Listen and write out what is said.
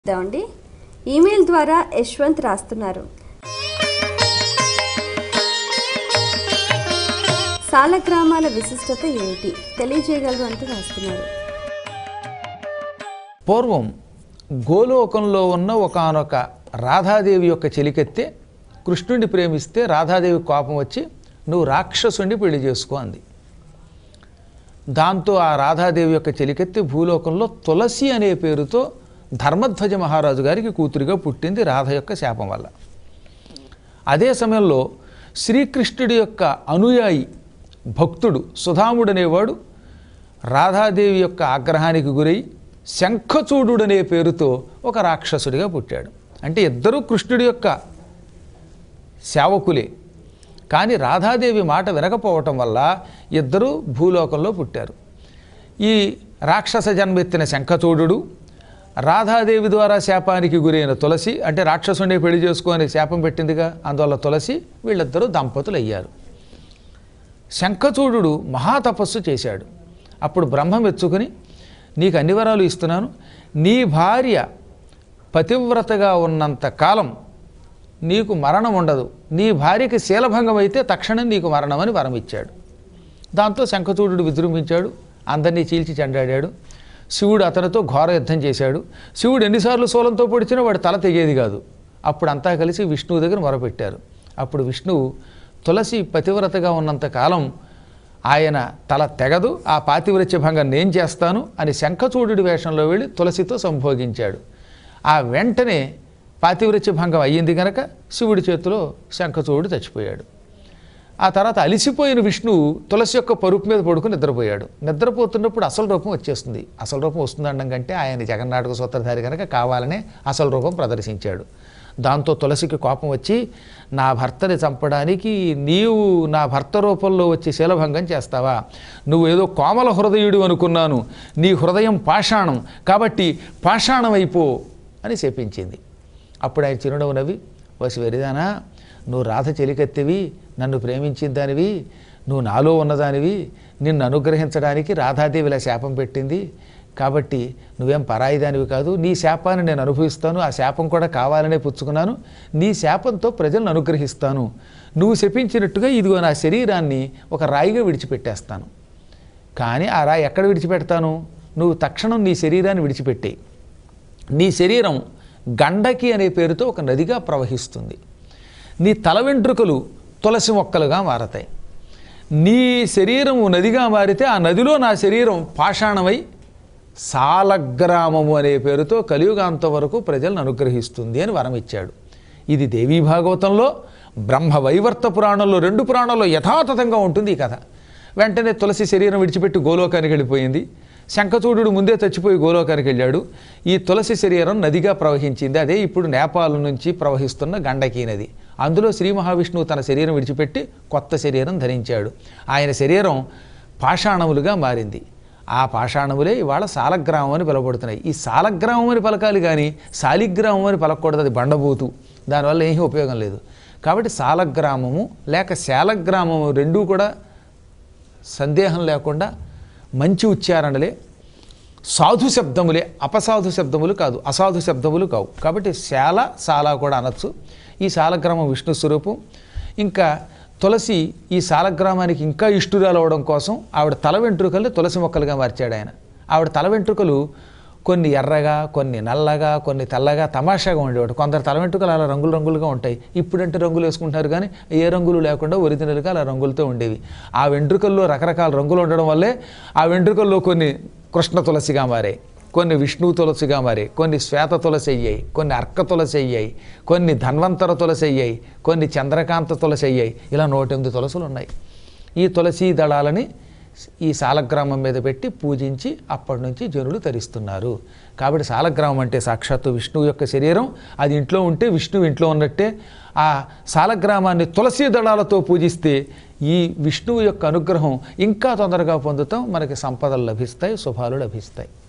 అండి ఈమెయిల్ ద్వారా యశ్వంత్ రాస్తున్నారు సాలగ్రామాల విశిష్టత ఏమిటి తెలియజేయగలరు అంటూ రాస్తున్నారు పూర్వం గోలోకంలో ఉన్న ఒకానొక రాధాదేవి యొక్క చెలికెత్తే కృష్ణుడిని ప్రేమిస్తే రాధాదేవి కోపం వచ్చి నువ్వు రాక్షసుని పెళ్లి చేసుకో అంది దాంతో ఆ రాధాదేవి యొక్క చెలికెత్తి భూలోకంలో తులసి అనే పేరుతో ధర్మధ్వజ మహారాజు గారికి కూతురిగా పుట్టింది రాధ యొక్క శాపం వల్ల అదే సమయంలో శ్రీకృష్ణుడి యొక్క అనుయాయి భక్తుడు సుధాముడు అనేవాడు రాధాదేవి యొక్క ఆగ్రహానికి గురై శంఖచూడు అనే పేరుతో ఒక రాక్షసుడిగా పుట్టాడు అంటే ఇద్దరూ కృష్ణుడి యొక్క సేవకులే కానీ రాధాదేవి మాట వినకపోవటం వల్ల ఇద్దరూ భూలోకంలో పుట్టారు ఈ రాక్షస జన్మెత్తిన శంఖచూడు రాధాదేవి ద్వారా శాపానికి గురైన తులసి అంటే రాక్షసుని పెళ్లి చేసుకొని శాపం పెట్టిందిగా అందువల్ల తులసి వీళ్ళిద్దరూ దంపతులు అయ్యారు శంఖచూడు మహాతపస్సు చేశాడు అప్పుడు బ్రహ్మ మెచ్చుకుని నీకు అన్ని వరాలు ఇస్తున్నాను నీ భార్య పతివ్రతగా ఉన్నంత కాలం నీకు మరణం ఉండదు నీ భార్యకి శీలభంగం అయితే తక్షణం నీకు మరణం అని వరం ఇచ్చాడు దాంతో శంఖచూడు విజృంభించాడు అందరినీ చీల్చి చెండాడాడు శివుడు అతనితో ఘోర యుద్ధం చేశాడు శివుడు ఎన్నిసార్లు శూలంతో పొడిచినా వాడి తల తెగేది కాదు అప్పుడు అంతా కలిసి విష్ణువు దగ్గర మొరపెట్టారు అప్పుడు విష్ణువు తులసి పతివ్రతగా ఉన్నంత కాలం ఆయన తల తెగదు ఆ పాతివ్రత్య భంగం నేను చేస్తాను అని శంఖచూడు వేషంలో వెళ్ళి తులసితో సంభోగించాడు ఆ వెంటనే పాతివ్రత్య భంగం అయ్యింది కనుక శివుడి చేతిలో శంఖచూడు చచ్చిపోయాడు ఆ తర్వాత అలిసిపోయిన విష్ణువు తులసి యొక్క పరుపు మీద పడుకుని నిద్రపోయాడు నిద్రపోతున్నప్పుడు అసలు రూపం వచ్చేస్తుంది అసలు రూపం వస్తుందనడం కంటే ఆయన జగన్నాటక సూత్రధారి కనుక కావాలనే అసలు రూపం ప్రదర్శించాడు దాంతో తులసికి కోపం వచ్చి నా భర్తని చంపడానికి నీవు నా భర్త రూపంలో వచ్చి శీలభంగం చేస్తావా నువ్వు ఏదో కోమల హృదయుడు అనుకున్నాను నీ హృదయం పాషాణం కాబట్టి పాషాణం అయిపో అని శపించింది అప్పుడు ఆయన చిరునవ్వు నవ్వి వసి వెరిదానా నువ్వు రాధ చెలికెత్తివి నన్ను ప్రేమించిన దానివి నువ్వు నాలో ఉన్నదానివి నిన్ను అనుగ్రహించడానికి రాధాదేవి ఇలా శాపం పెట్టింది కాబట్టి నువ్వేం పరాయి దానివి కాదు నీ శాపాన్ని నేను అనుభవిస్తాను ఆ శాపం కూడా కావాలనే పుచ్చుకున్నాను నీ శాపంతో ప్రజలను అనుగ్రహిస్తాను నువ్వు శపించినట్టుగా ఇదిగో నా శరీరాన్ని ఒక రాయిగా విడిచిపెట్టేస్తాను కానీ ఆ రాయి ఎక్కడ విడిచిపెడతాను నువ్వు తక్షణం నీ శరీరాన్ని విడిచిపెట్టేయి నీ శరీరం గండకి అనే పేరుతో ఒక నదిగా ప్రవహిస్తుంది నీ తల వెంట్రుకలు తులసి మొక్కలుగా మారతాయి నీ శరీరము నదిగా మారితే ఆ నదిలో నా శరీరం పాషాణమై సాలగ్రామము అనే పేరుతో కలియుగాంత వరకు ప్రజలను అనుగ్రహిస్తుంది అని వరం ఇచ్చాడు ఇది దేవీ భాగవతంలో బ్రహ్మ వైవర్త పురాణంలో రెండు పురాణాల్లో యథాతథంగా ఉంటుంది ఈ కథ వెంటనే తులసి శరీరం విడిచిపెట్టి గోలోకానికి వెళ్ళిపోయింది శంఖచూడు ముందే చచ్చిపోయి గోలోకానికి వెళ్ళాడు ఈ తులసి శరీరం నదిగా ప్రవహించింది అదే ఇప్పుడు నేపాల్ నుంచి ప్రవహిస్తున్న గండకీ నది అందులో శ్రీ మహావిష్ణువు తన శరీరం విడిచిపెట్టి కొత్త శరీరం ధరించాడు ఆయన శరీరం పాషాణములుగా మారింది ఆ పాషాణములే ఇవాళ సాలగ్రామం అని పిలవబడుతున్నాయి ఈ సాలగ్రామం అని పలకాలి కానీ శాలిగ్రామం అని పలకూడదు అది బండబూతు దానివల్ల ఏమీ ఉపయోగం లేదు కాబట్టి సాలగ్రామము లేక శాలగ్రామము రెండూ కూడా సందేహం లేకుండా మంచి ఉచ్చారణలే సాధు శబ్దములే అపసాధు శబ్దములు కాదు అసాధు శబ్దములు కావు కాబట్టి శాల సాల కూడా అనొచ్చు ఈ శాలగ్రామం విష్ణు స్వరూపం ఇంకా తులసి ఈ శాలగ్రామానికి ఇంకా ఇష్టురాలు అవడం కోసం ఆవిడ తల వెంట్రుకల్ని తులసి మొక్కలుగా మార్చాడు ఆయన ఆవిడ తల వెంట్రుకలు కొన్ని ఎర్రగా కొన్ని నల్లగా కొన్ని తెల్లగా తమాషాగా ఉండేవాడు కొందరు తల వెంట్రుకలు అలా రంగులు రంగులుగా ఉంటాయి ఇప్పుడంటే రంగులు వేసుకుంటారు కానీ ఏ రంగులు లేకుండా ఒరిజినల్గా అలా రంగులతో ఉండేవి ఆ వెంట్రుకల్లో రకరకాల రంగులు ఉండడం వల్లే ఆ వెంట్రుకల్లో కొన్ని కృష్ణ తులసిగా మారాయి కొన్ని విష్ణు తులసిగా మారాయి కొన్ని శ్వేత తులసి అయ్యాయి కొన్ని అర్క తులసి అయ్యాయి కొన్ని ధన్వంతర తులసి అయ్యాయి కొన్ని చంద్రకాంత తులసి అయ్యాయి ఇలా నూట ఎనిమిది తులసులు ఉన్నాయి ఈ తులసీ దళాలని ఈ సాలగ్రామం మీద పెట్టి పూజించి అప్పటి నుంచి జనులు తరిస్తున్నారు కాబట్టి సాలగ్రామం అంటే సాక్షాత్తు విష్ణువు యొక్క శరీరం అది ఇంట్లో ఉంటే విష్ణువు ఇంట్లో ఉన్నట్టే ఆ సాలగ్రామాన్ని తులసీ దళాలతో పూజిస్తే ఈ విష్ణువు యొక్క అనుగ్రహం ఇంకా తొందరగా పొందుతాం మనకి సంపదలు లభిస్తాయి శుభాలు లభిస్తాయి